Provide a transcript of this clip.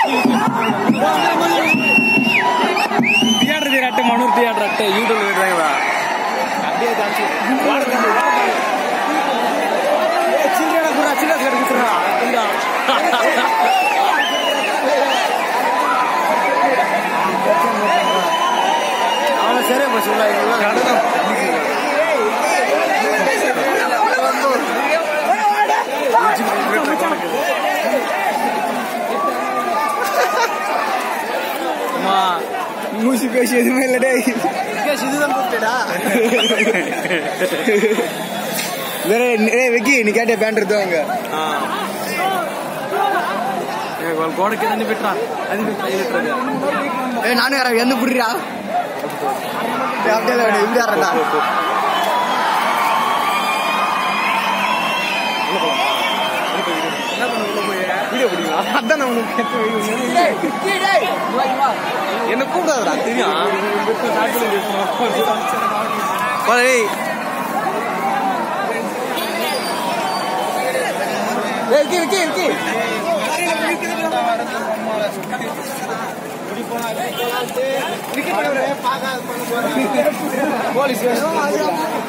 theatre theatre மனூர் theatre அட்டை யூடியூப்ல விடுறாங்களா அப்படியே தாச்சு சில்லறை கூட சில்லறை கிடைச்சுறா அவனை சரியா போச்சு உள்ள அம்மா மூசி பேசி எதுவுமே இல்லடே இதுதான் கூப்பிட்டடா வெக்கி நீ கேட்ட பேண்ட் எடுத்தவங்க கோடக்கு தண்ணி பெற்றா அது ஏ நானும் யாரா எந்த புடுறா அப்படியே இப்படி யாரா அதான் உனக்கு என்ன கூப்பிடாதடா தெரியும் ஏய் இருக்கி இருக்கி இருக்கி போலீஸ்